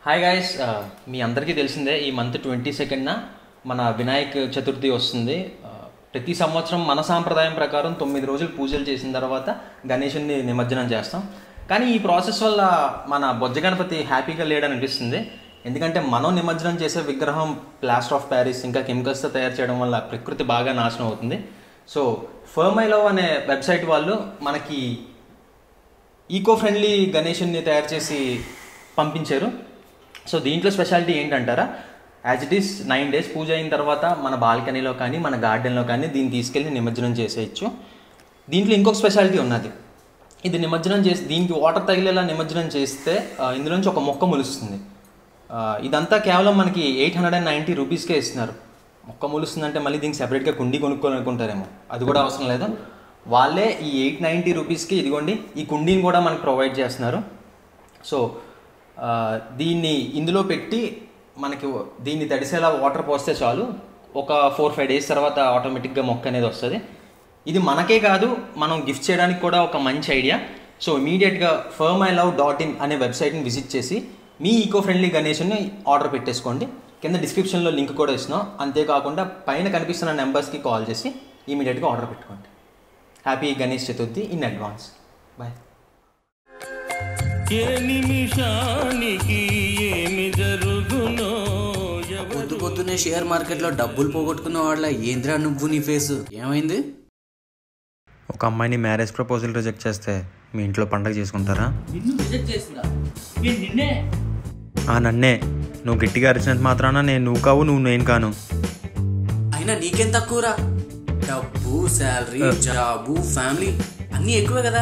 Hi guys మీ అందరికీ తెలిసిందే ఈ మంత్ ట్వంటీ సెకండ్న మన వినాయక చతుర్థి వస్తుంది ఆ, ప్రతి సంవత్సరం మన సాంప్రదాయం ప్రకారం తొమ్మిది రోజులు పూజలు చేసిన తర్వాత గణేషుని నిమజ్జనం చేస్తాం కానీ ఈ ప్రాసెస్ వల్ల మన బొజ్జ గణపతి హ్యాపీగా లేడని అనిపిస్తుంది ఎందుకంటే మనం నిమజ్జనం చేసే విగ్రహం ప్లాస్టర్ ఆఫ్ ప్యారిస్ ఇంకా కెమికల్స్తో తయారు చేయడం వల్ల ప్రకృతి బాగా నాశనం అవుతుంది సో ఫర్మైలో అనే వెబ్సైట్ వాళ్ళు మనకి ఈకో ఫ్రెండ్లీ గణేషుని తయారు చేసి పంపించారు సో దీంట్లో స్పెషాలిటీ ఏంటంటారా as it is nine days పూజ అయిన తర్వాత మన బాల్కనీలో కానీ మన గార్డెన్లో కానీ దీన్ని తీసుకెళ్ళి నిమజ్జనం చేసేయచ్చు దీంట్లో ఇంకొక స్పెషాలిటీ ఉన్నది ఇది నిమజ్జనం చేసి దీనికి వాటర్ తగిలేలా నిమజ్జనం చేస్తే ఆ, ఇందులోంచి ఒక మొక్క మొలుస్తుంది ఆ, ఇదంతా కేవలం మనకి ఎయిట్ హండ్రెడ్ అండ్ నైంటీ రూపీస్కే ఇస్తున్నారు మొక్క మొలుస్తుందంటే మళ్ళీ దీనికి సెపరేట్గా కుండీ కొనుక్కోవాలనుకుంటారేమో అది కూడా అవసరం లేదు వాళ్ళే ఈ ఎయిట్ నైంటీ రూపీస్కి ఇదిగోండి ఈ కుండీని కూడా మనకు ప్రొవైడ్ చేస్తున్నారు సో ఆ, దీన్ని ఇందులో పెట్టి మనకి దీన్ని తడిసేలా వాటర్ పోస్తే చాలు ఒక ఫోర్ ఫైవ్ డేస్ తర్వాత ఆటోమేటిక్గా మొక్క అనేది వస్తుంది ఇది మనకే కాదు మనం గిఫ్ట్ చేయడానికి కూడా ఒక మంచి ఐడియా సో ఇమీడియట్గా from I love dot in అనే వెబ్సైట్ని విజిట్ చేసి మీ ఈకో ఫ్రెండ్లీ గణేష్ని ఆర్డర్ పెట్టేసుకోండి కింద డిస్క్రిప్షన్లో లింక్ కూడా ఇస్తున్నాం అంతేకాకుండా పైన కనిపిస్తున్న నెంబర్స్కి కాల్ చేసి ఇమీడియట్గా ఆర్డర్ పెట్టుకోండి happy Ganesh Chaturthi in advance bye ఏ నిమిషానికి ఏమి జరుగునో ఎవరు పొద్దు పొద్దునే షేర్ మార్కెట్లో డబ్బులు పోగొట్టుకున్న వాళ్ళ ఏంద్రా నువ్వు నీ ఫేస్ ఏమైంది ఒక అమ్మాయిని మ్యారేజ్ ప్రపోజల్ రిజెక్ట్ చేస్తే మీ ఇంట్లో పండగ చేసుకుంటారా నిన్ను రిజెక్ట్ చేసిందా నేను నిన్నే ఆ నన్నే నువ్వు గట్టిగా అరిచినంత మాత్రాన నేను నువ్వు కావు నువ్వు నేను కాను అయినా నీకేం తక్కువరా డబ్బు శాలరీ జాబు ఫ్యామిలీ అన్నీ ఎక్కువే కదా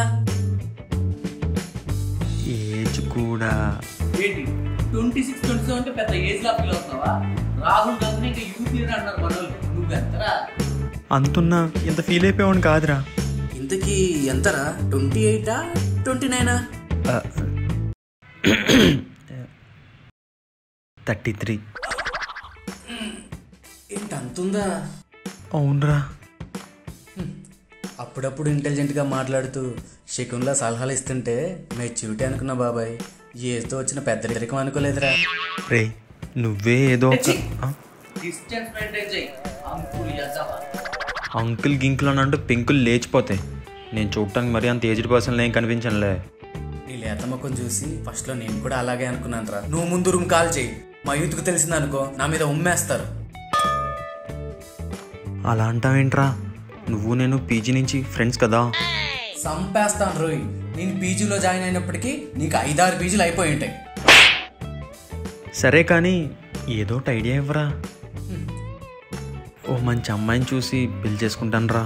ఏజ్ కూడా ఏంటి ట్వంటీ సిక్స్ ట్వంటీ సెవెన్ అంటే పెద్ద ఏజ్ లా ఫీల్ అవుతావా రాహుల్ గాంధీ ఇంకా యూత్ లీడర్ అన్నారు మనోళ్ళు నువ్వెంతరా అంతున్నా ఇంత ఫీల్ అయిపోయావని కాదురా ఇంతకీ ఎంతరా ట్వంటీ ఎయిటా ట్వంటీ నైనా థర్టీ త్రీ ఏంటి అంతుందా అవునరా అప్పుడప్పుడు ఇంటెలిజెంట్గా మాట్లాడుతూ శకున్లా సలహాలు ఇస్తుంటే మెచ్యూరిటీ అనుకున్నా బాబాయ్ ఏదో వచ్చిన పెద్దరికం అనుకోలేదురా రే నువ్వే ఏదో ఒక ఆ? డిస్టెన్స్ మెయింటైన్ చేయి అంకుల్ యజమా అంకుల్ గింకుల్ అని అంటూ పెంకులు లేచిపోతాయి నేను చూడటానికి మరీ అంత ఏజ్డ్ పర్సన్ ఏం కనిపించనులే నీ లేత ముఖం చూసి ఫస్ట్ లో నేను కూడా అలాగే అనుకున్నాను రా నువ్వు ముందు రూమ్ కాల్ చేయి మా యూత్కు తెలిసిందనుకో నా మీద ఉమ్మేస్తారు అలా అంటావేంట్రా నువ్వు నేను పీజీ నుంచి ఫ్రెండ్స్ కదా సంపేస్తాను రోయ్ నేను పీజీలో జాయిన్ అయినప్పటికీ నీకు ఐదారు పీజీలు అయిపోయి ఉంటాయి సరే కానీ ఏదో ఒకటి ఐడియా ఇవ్వరా ఓ మంచి అమ్మాయిని చూసి పెళ్లి చేసుకుంటాను రా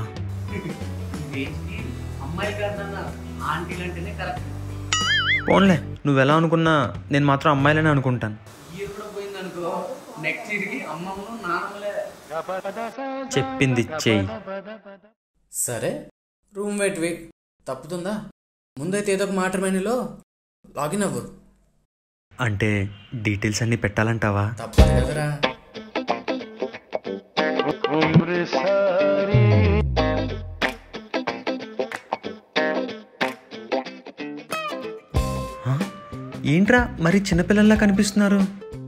అమ్మాయి కన్నా ఆంటీలు అంటేనే కరెక్ట్ పోన్లే నువ్వు ఎలా అనుకున్నా నేను మాత్రం అమ్మాయిలనే అనుకుంటాను ఇయర్ కూడా పోయిందనుకో నెక్స్ట్ ఇయర్కి అమ్మమ్మను నాన్నమ్మలే చెప్పింది చెయ్యి సరే రూమ్ వెయిట్ వెయిట్ తప్పుతుందా ముందైతే ఏదో ఒక మాట మెనూలో లాగిన్ అవ్వు అంటే డీటెయిల్స్ అన్నీ పెట్టాలంటావా తప్పదు కదరా ఆ? ఏంట్రా మరి చిన్నపిల్లల్లా కనిపిస్తున్నారు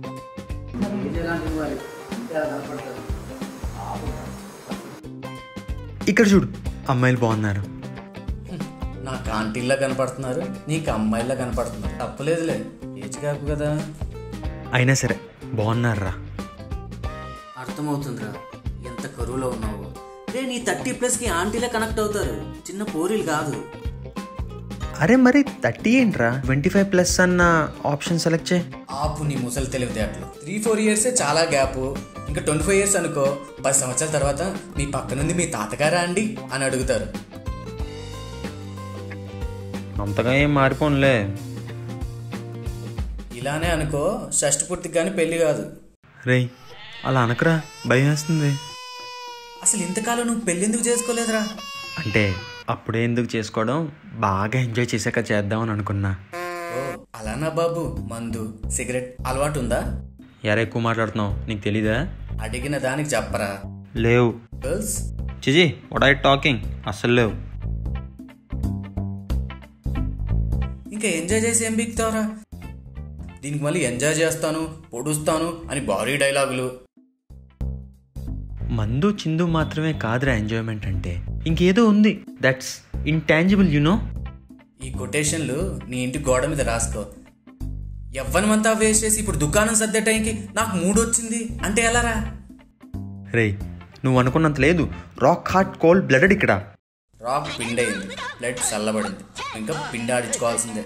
ఇక్కడ చూడు అమ్మాయిలు బాగున్నారు నాకు ఆంటీల్లా కనపడుతున్నారు నీకు అమ్మాయిలా కనపడుతున్నారు తప్పలేదులే ఏజ్ కాకు కదా అయినా సరే బాగున్నారా అర్థమవుతుందిరా ఎంత కరువులో ఉన్నావు రే నీ థర్టీ ప్లస్కి ఆంటీలా కనెక్ట్ అవుతారు చిన్న పోరీలు కాదు అరే మరి థర్టీ ఏంట్రా ట్వంటీ ఫైవ్ ప్లస్ అన్న ఆప్షన్ సెలెక్ట్ చేయి ఆపు నీ ముసలి తెలివితేటలు త్రీ ఫోర్ ఇయర్సే చాలా గ్యాప్ ఇంకా ట్వంటీ ఫైవ్ ఇయర్స్ అనుకో పది సంవత్సరాల తర్వాత మీ పక్కనుంది మీ తాతగారా అండి అని అడుగుతారు అంతగా ఏం మారిపోనులే ఇలానే అనుకో షష్టి పూర్తికి కానీ పెళ్లి కాదు రేయ్ అలా అనకరా భయం వేస్తుంది అసలు ఇంతకాలం నువ్వు పెళ్లి ఎందుకు చేసుకోలేదురా అంటే అప్పుడే ఎందుకు చేసుకోవడం బాగా ఎంజాయ్ చేశాక చేద్దామని అనుకున్నా ఓ అలానా బాబు మందు సిగరెట్ అలవాటు ఉందా యారా ఎక్కువ మాట్లాడుతున్నావు నీకు తెలీదా అడిగిన దానికి చెప్పరా లేవు గర్ల్స్ చిజీ వాట్ ఐ టాకింగ్ అస్సలు లేవు ఇంకా ఎంజాయ్ చేసి ఏం బిగుతావురా దీనికి మళ్ళీ ఎంజాయ్ చేస్తాను పొడుస్తాను అని భారీ డైలాగులు మందు చిందు మాత్రమే కాదురా ఎంజాయ్మెంట్ అంటే ఇంకేదో ఉంది దట్స్ ఇంటాంజిబుల్ యునో ఈ కొటేషన్లు నీ ఇంటి గోడ మీద రాసుకో ఎవ్వనమంతా వేస్ట్ చేసి ఇప్పుడు దుకాణం సర్దే టైంకి నాకు మూడు వచ్చింది అంటే ఎలారా రే నువ్వు అనుకున్నంత లేదు రాక్ హార్ట్ కోల్డ్ బ్లడెడ్ ఇక్కడ రాక్ పిండి అయింది బ్లడ్ చల్లబడింది ఇంకా పిండి ఆడించుకోవాల్సిందే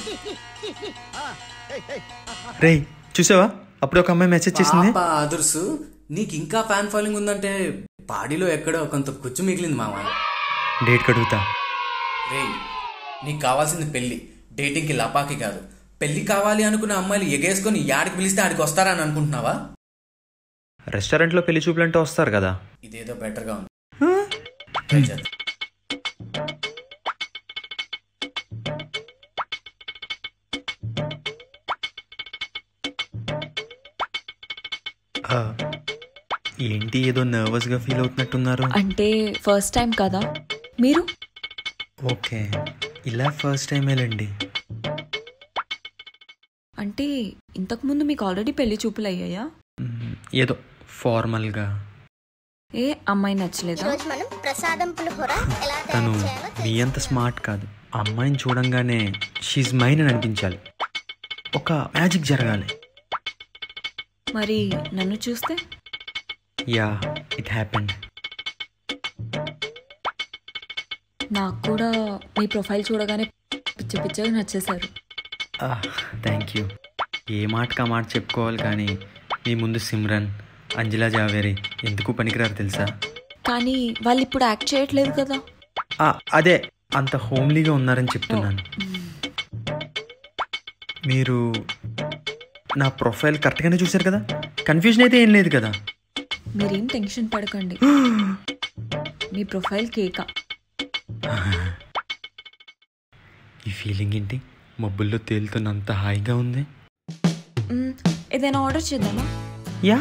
రే చూసావా అప్పుడు ఒక అమ్మాయి మెసేజ్ చేసింది పాప అదుర్సు నీకు ఇంకా ఫ్యాన్ ఫాలోయింగ్ ఉందంటే బాడీలో ఎక్కడో కొంత కుచ్చు మిగిలింది మామ డేట్ కడుగుతా రే నీకు కావాల్సింది పెళ్లి డేటింగ్కి లపాకి కాదు పెళ్లి కావాలి అనుకున్న అమ్మాయిలు ఎగేసుకొని యాడికి పిలిస్తే ఆడికి వస్తారా అని అనుకుంటున్నావా రెస్టారెంట్లో పెళ్లి చూపులంటే వస్తారు కదా ఇదేదో బెటర్గా ఉంది ట్రై చేద్దాం ఆ, ఏంటి ఏదో నర్వస్గా ఫీల్ అవుతున్నట్టున్నారు అంటే ఫస్ట్ టైం కదా మీరు ఓకే ఇలా ఫస్ట్ టైమేలండి అంటే ఇంతకుముందు మీకు ఆల్రెడీ పెళ్లి చూపులు అయ్యాయా మ్, ఏదో ఫార్మల్గా ఏ అమ్మాయి నచ్చలేదా ఈరోజు మనం ప్రసాదం పులిహోర ఎలా తను తయారు చేయాలో మీ అంత స్మార్ట్ కాదు ఆ అమ్మాయిని చూడంగానే షీజ్ మైన్ అని అనిపించాలి ఒక మ్యాజిక్ జరగాలి మరి నన్ను చూస్తే యా ఇట్ హ్యాపెండ్ నాకు కూడా మీ ప్రొఫైల్ చూడగానే పిచ్చ పిచ్చగా నచ్చేశారు థ్యాంక్ యూ ఏ మాటకు ఆ మాట చెప్పుకోవాలి కానీ మీ ముందు సిమ్రన్ అంజలా జావేరి ఎందుకు పనికిరారు తెలుసా కానీ వాళ్ళు ఇప్పుడు యాక్ట్ చేయట్లేదు కదా ఆ, అదే అంత హోమ్లీగా ఉన్నారని చెప్తున్నాను మీరు నా ప్రొఫైల్ కరెక్ట్గానే చూశారు కదా కన్ఫ్యూజన్ అయితే ఏం లేదు కదా మీరేం టెన్షన్ పడకండి మీ ప్రొఫైల్ కేకా ఈ ఫీలింగ్ ఏంటి మబ్బుల్లో తేలుతున్నంత హాయిగా ఉంది మ్, ఏదైనా ఆర్డర్ చేద్దామా yeah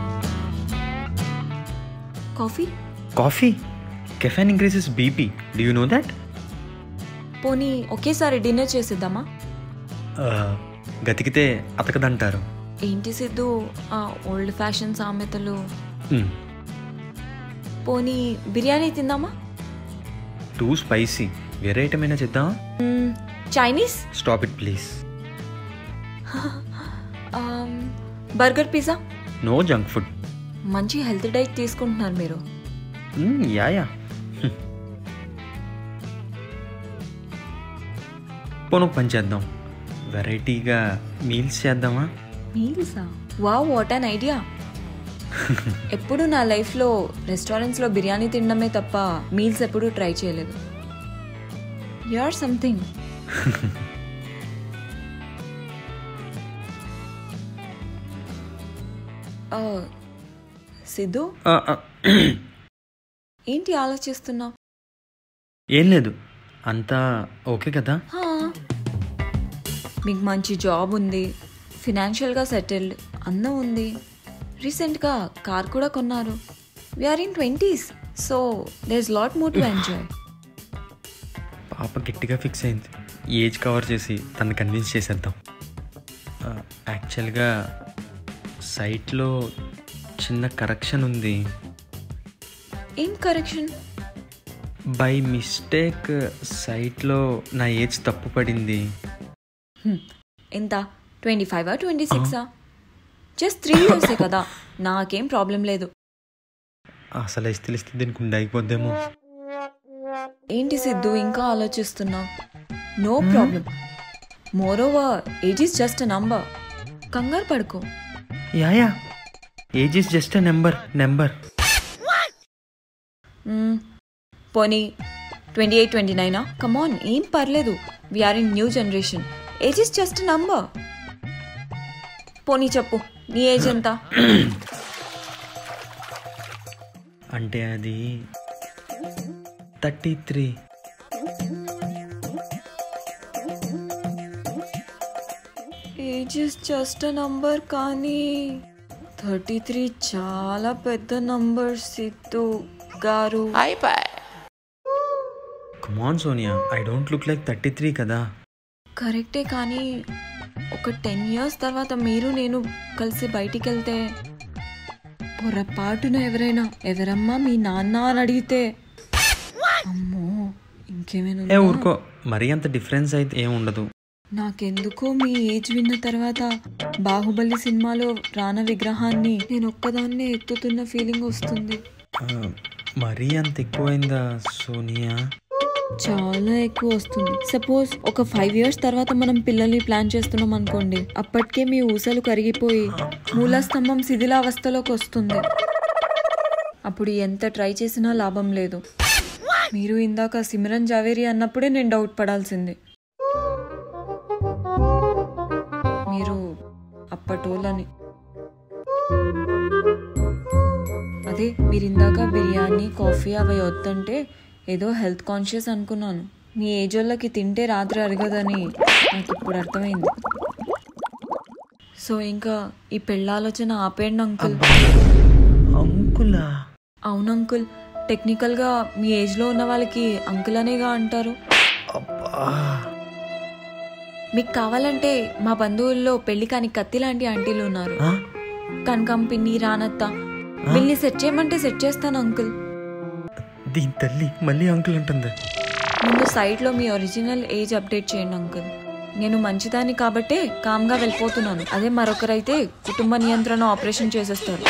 coffee coffee caffeine increases BP do you know that పోనీ ఒకేసారి డిన్నర్ చేసేద్దామా గతికితే అతకదంటారు ఏంటి సిద్ధు ఆ ఓల్డ్ ఫ్యాషన్ సామెతలు మ్, పోనీ బిర్యానీ తిందామా టూ స్పైసీ వేరే ఐటమ్ అయినా చేద్దాం మ్, Chinese stop it please um, burger pizza no junk food మంచి హెల్త్ డైట్ తీసుకుంటున్నారు మీరు యా యా పోను పని చేద్దాం వెరైటీగా మీల్స్ చేద్దామా మీల్సా వావ్ వాట్ అన్ ఐడియా ఎప్పుడు నా లైఫ్లో రెస్టారెంట్స్లో బిర్యానీ తినడమే తప్ప మీల్స్ ఎప్పుడూ ట్రై చేయలేదు యు ఆర్ సంథింగ్ సిద్ధు ఆ, ఆ, ఏంటి ఆలోచిస్తున్నావు ఏం లేదు అంతా ఓకే కదా మీకు మంచి జాబ్ ఉంది ఫినాన్షియల్గా సెటిల్డ్ అందం ఉంది రీసెంట్గా కార్ కూడా కొన్నారు we're in twenties so there is lot more to enjoy పాప గట్టిగా ఫిక్స్ అయింది ఏజ్ కవర్ చేసి తను కన్విన్స్ చేసేద్దాం ఆ, యాక్చువల్గా సైట్లో చిన్న కరెక్షన్ ఉంది ఏం కరెక్షన్ బై మిస్టేక్ సైట్లో నా ఏజ్ తప్పు పడింది ఎంత ట్వంటీ ఫైవా ట్వంటీ సిక్సా జస్ట్ త్రీ ఇయర్సే కదా నాకేం ప్రాబ్లం లేదు అసలు ఇస్తే తెలిస్తే దీనికి ఉండాయిపోద్దేమో ఏంటి సిద్ధు ఇంకా ఆలోచిస్తున్నావు no problem moreover age is just a number కంగారు పడుకో yeah yeah age is just a number number hmm. పోనీ ట్వంటీ ఎయిట్ ట్వంటీ నైనా కమాన్ ఏం పర్లేదు we are in new generation age is just number పోనీ చెప్పు నీ ఏజ్ ఎంత అంటే అది thirty three age is just number కానీ థర్టీ త్రీ చాలా పెద్ద number Siddhu garu come on Sonia I don't look like thirty three కదా కరెక్టే కానీ ఒక టెన్ ఇయర్స్ తర్వాత మీరు నేను కలిసి బయటికి వెళ్తే పొరపాటున ఎవరైనా ఎవరమ్మా మీ నాన్న అని అడిగితే అమ్మో ఇంకేమైనా ఏ ఉందా? ఊరుకో మరీ అంత డిఫరెన్స్ అయితే ఏం ఉండదు నాకెందుకో మీ ఏజ్ విన్న తర్వాత బాహుబలి సినిమాలో రాన విగ్రహాన్ని నేను ఒక్కదాన్నే ఎత్తుతున్న ఫీలింగ్ వస్తుంది ఆ, మరీ అంత ఎక్కువైందా సోనియా చాలా ఎక్కువ వస్తుంది సపోజ్ ఒక ఫైవ్ ఇయర్స్ తర్వాత మనం పిల్లల్ని ప్లాన్ చేస్తున్నాం అనుకోండి అప్పటికే మీ ఊసలు కరిగిపోయి మూలస్తంభం శిథిలావస్థలోకి వస్తుంది అప్పుడు ఎంత ట్రై చేసినా లాభం లేదు మీరు ఇందాక సిమరన్ జావేరి అన్నప్పుడే నేను డౌట్ పడాల్సింది మీరు అప్పటోళ్ళని అదే మీరు ఇందాక బిర్యానీ కాఫీ అవి వద్దంటే ఏదో హెల్త్ కాన్షియస్ అనుకున్నాను మీ ఏజ్ వాళ్ళకి తింటే రాత్రి అరగదని నాకు ఇప్పుడు అర్థమైంది సో ఇంకా ఈ పెళ్ళ ఆలోచన ఆపేయండి అంకుల్ అంకులా అవును అంకుల్ టెక్నికల్గా మీ ఏజ్లో ఉన్న వాళ్ళకి అంకుల్ అనేగా అంటారు అబ్బా మీకు కావాలంటే మా బంధువుల్లో పెళ్లి కాని కత్తి లాంటి ఆంటీలు ఉన్నారు ఆ? కనకం పిన్ని రానత్త వీళ్ళని సెట్ చేయమంటే సెట్ చేస్తాను అంకుల్ దీని తల్లి మళ్ళీ అంకుల్ అంటుంది ముందు సైట్లో మీ ఒరిజినల్ ఏజ్ అప్డేట్ చేయండి అంకుల్ నేను మంచిదాన్ని కాబట్టే కామ్గా వెళ్ళిపోతున్నాను అదే మరొకరైతే కుటుంబ నియంత్రణ ఆపరేషన్ చేసేస్తారు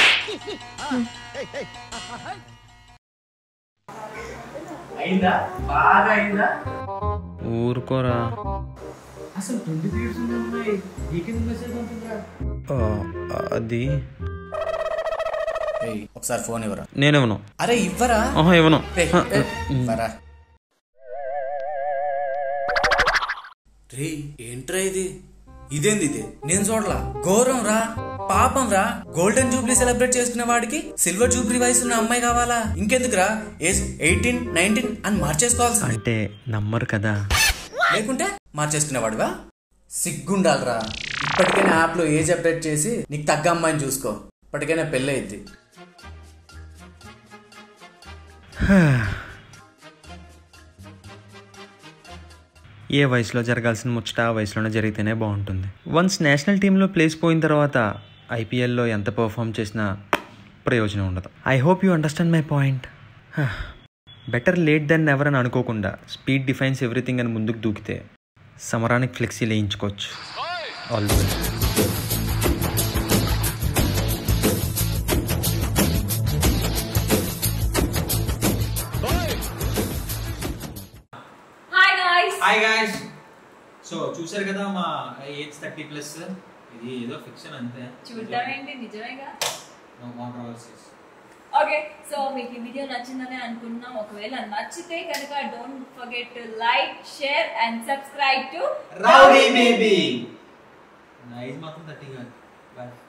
అయిందా బాగా అయిందా ఊరుకోరా అసలు ట్వంటీ త్రీ ఇయర్స్ ఉన్నాయి నీకెందుకు మెసేజ్ పంపిందిరా ఆ, అది ఒకసారి ఫోన్ ఇవ్వరా నేనేమను అరే ఇవ్వరా ఆహా ఇవ్వను రేయ్, రేయ్, ఇవ్వరా రే ఏంట్రా ఇది ఇదేంది ఇది నేను చూడలా ఘోరం రా పాపం రా గోల్డెన్ జూబ్లీ సెలబ్రేట్ చేసుకునే వాడికి సిల్వర్ జూబ్లీ వయసు ఉన్న అమ్మాయి కావాలా ఇంకెందుకురా ఏజ్ ఎయిటీన్ నైన్టీన్ అని మార్చేసుకోవాల్సి అంటే నమ్మరు కదా లేకుంటే మార్చేసుకునేవాడువా సిగ్గుండాలిరా ఇప్పటికైనా యాప్ లో ఏజ్ అప్డేట్ చేసి నీకు తగ్గ అమ్మాయిని చూసుకో ఇప్పటికైనా పెళ్ళయిద్ది ఏ వయసులో జరగాల్సిన ముచ్చట ఆ వయసులోనే జరిగితేనే బాగుంటుంది వన్స్ నేషనల్ టీంలో ప్లేస్ పోయిన తర్వాత ఐపీఎల్లో ఎంత పర్ఫామ్ చేసినా ప్రయోజనం ఉండదు I hope you understand my point better late than ever అని అనుకోకుండా స్పీడ్ డిఫైన్స్ ఎవ్రీథింగ్ అని ముందుకు దూకితే సమరానికి ఫ్లెక్సీ వేయించుకోవచ్చు all the best hi guys hi guys so చూసారు కదా మా ఏజ్ థర్టీ ప్లస్ ఇది ఏదో ఫిక్షన్ అంతే చూద్దాం ఏంటి నిజమేగా No controversies. ఓకే సో మీకు ఈ వీడియో నచ్చిందని అనుకుంటున్నాం ఒకవేళ నచ్చితే కనుక don't forget to like share and subscribe to Rowdy baby. నా ఏజ్ మాత్రం థర్టీ కాదు బాయ్